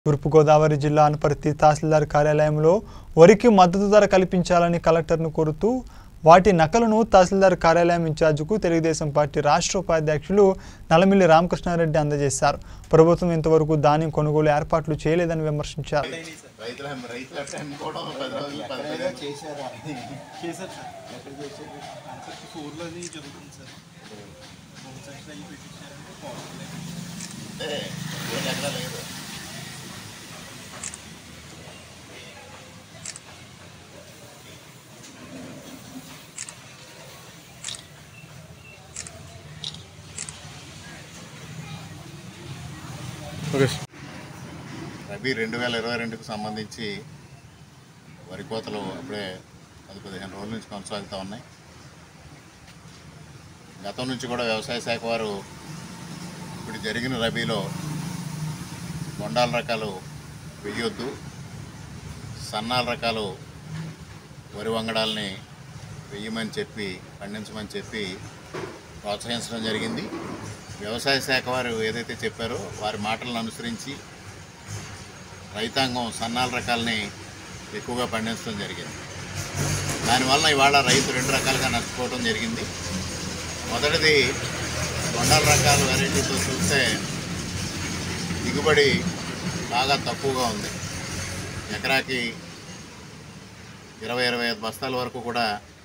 తూర్పుగోదావరి జిల్లా అనపర్తి తహసీల్దార్ కార్యాలయంలో వరికి మద్దతు ధర కల్పించాలని కలెక్టర్ను కోరుతూ వాటి నకలను తహసీల్దార్ కార్యాలయం ఇన్ఛార్జికు తెలుగుదేశం పార్టీ రాష్ట్ర ఉపాధ్యక్షులు నల్లమిల్లి రామకృష్ణారెడ్డి అందజేశారు ప్రభుత్వం ఇంతవరకు ధాన్యం కొనుగోలు ఏర్పాట్లు చేయలేదని విమర్శించారు రైతుల రైతుల అనుకోవడం పది రోజులు పది రోజులు చేశారా చేశారు సార్ ఎక్కడ చేశారు అక్కడికి ఫోర్లోని జరుగుతుంది సార్ మూడు సెక్షన్ అయ్యి పెట్టించారంటే బాగుంటుంది అంటే ఏం ఎక్కడా లేదు రబీ రెండు వేల ఇరవై రెండుకు సంబంధించి వరి కోతలు అప్పుడే పది పదిహేను రోజుల నుంచి కొనసాగుతూ ఉన్నాయి గతం నుంచి కూడా వ్యవసాయ శాఖ వారు ఇప్పుడు జరిగిన రబీలో బొండాల రకాలు వెయ్యొద్దు సన్నాల రకాలు వరి వంగడాలని వెయ్యమని చెప్పి పండించమని చెప్పి ప్రోత్సహించడం జరిగింది వ్యవసాయ శాఖ వారు ఏదైతే చెప్పారో వారి మాటలను అనుసరించి రైతాంగం సన్నాల రకాలని ఎక్కువగా పండించడం జరిగింది దానివల్ల ఇవాళ రైతు రెండు రకాలుగా నష్టపోవడం జరిగింది మొదటిది బొండాల రకాల వెరైటీతో చూస్తే దిగుబడి బాగా తక్కువగా ఉంది ఎకరాకి ఇరవై ఇరవై ఐదు బస్తాల వరకు కూడా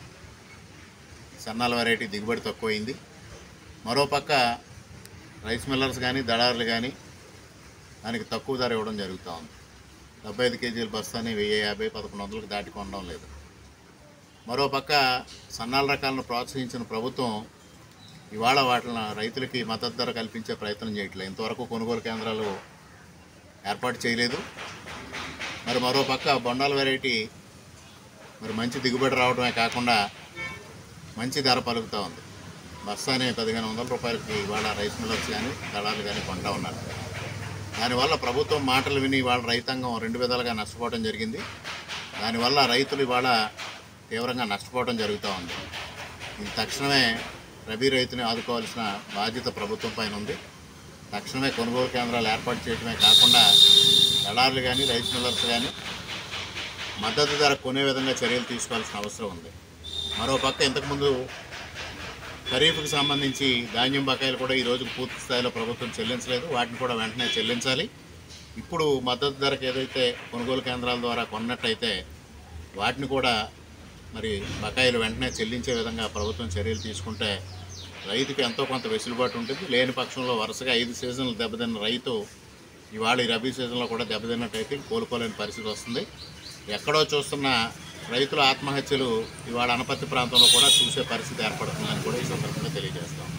సన్నాల వెరైటీ దిగుబడి తక్కువైంది మరోపక్క రైస్ మిల్లర్స్ కానీ దళారులు కానీ దానికి తక్కువ ధర ఇవ్వడం జరుగుతూ ఉంది డెబ్బై ఐదు కేజీల బస్తాని వెయ్యి యాభై పదకొండు వందలకు దాటి కొనడం లేదు మరోపక్క సన్నాల రకాలను ప్రోత్సహించిన ప్రభుత్వం ఇవాళ వాటిని రైతులకి మద్దతు ధర కల్పించే ప్రయత్నం చేయట్లేదు ఇంతవరకు కొనుగోలు కేంద్రాలు ఏర్పాటు చేయలేదు మరి మరోపక్క బొండాల వెరైటీ మరి మంచి దిగుబడి రావడమే కాకుండా మంచి ధర పలుకుతూ ఉంది బస్తాని పదిహేను వందల రూపాయలకి ఇవాళ రైస్ మిల్లర్స్ కానీ దళాలు కానీ కొంటా ఉన్నారు దానివల్ల ప్రభుత్వం మాటలు విని ఇవాళ రైతాంగం రెండు విధాలుగా నష్టపోవడం జరిగింది దానివల్ల రైతులు ఇవాళ తీవ్రంగా నష్టపోవడం జరుగుతూ ఉంది ఇది తక్షణమే రబీ రైతుని ఆదుకోవాల్సిన బాధ్యత ప్రభుత్వం పైన ఉంది తక్షణమే కొనుగోలు కేంద్రాలు ఏర్పాటు చేయడమే కాకుండా దళారులు కానీ రైస్ మిల్లర్స్ కానీ మద్దతు ధర కొనే విధంగా చర్యలు తీసుకోవాల్సిన అవసరం ఉంది మరోపక్క ఇంతకుముందు ఖరీఫ్కి సంబంధించి ధాన్యం బకాయిలు కూడా ఈ రోజుకు పూర్తి స్థాయిలో ప్రభుత్వం చెల్లించలేదు వాటిని కూడా వెంటనే చెల్లించాలి ఇప్పుడు మద్దతు ధరకు ఏదైతే కొనుగోలు కేంద్రాల ద్వారా కొన్నట్టయితే వాటిని కూడా మరి బకాయిలు వెంటనే చెల్లించే విధంగా ప్రభుత్వం చర్యలు తీసుకుంటే రైతుకి ఎంతో కొంత వెసులుబాటు ఉంటుంది లేని పక్షంలో వరుసగా ఐదు సీజన్లు దెబ్బతిన్న రైతు ఇవాళ ఈ రబీ సీజన్లో కూడా దెబ్బతిన్నట్టయితే కోలుకోలేని పరిస్థితి వస్తుంది ఎక్కడో చూస్తున్న రైతుల ఆత్మహత్యలు ఇవాళ అనపత్తి ప్రాంతంలో కూడా చూసే పరిస్థితి ఏర్పడుతుందని కూడా ఈ సందర్భంగా తెలియజేస్తాం